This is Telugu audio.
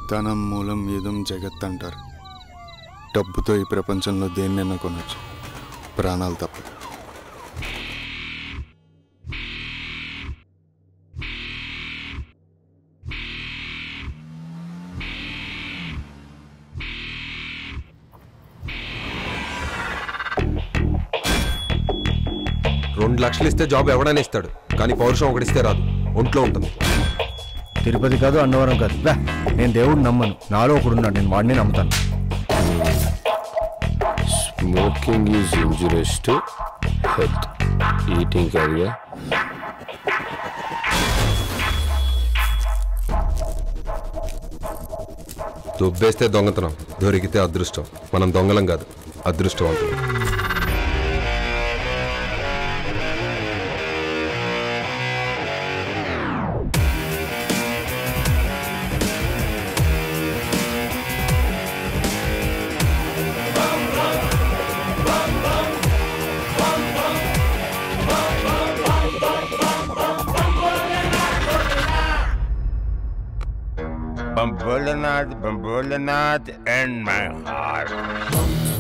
ధనం మూలం ఏదం జగత్ అంటారు డబ్బుతో ఈ ప్రపంచంలో దేన్నైనా కొనొచ్చు ప్రాణాలు తప్ప రెండు లక్షలు ఇస్తే జాబ్ ఎవడైనా ఇస్తాడు కానీ పౌరుషం ఒకటిస్తే రాదు ఒంట్లో ఉంటుంది తిరుపతి కాదు అన్నవరం కాదు రా నేను దేవుడిని నమ్మను నాలో ఒకడున్నాడు నేను వాడిని నమ్ముతాను smoking is injurious to health eating కాదుగా దుబ్బేస్తే దొంగతనం దొరికితే అదృష్టం మనం దొంగలం కాదు అదృష్టవంతులం Bambolanath, Bambolanath in my heart.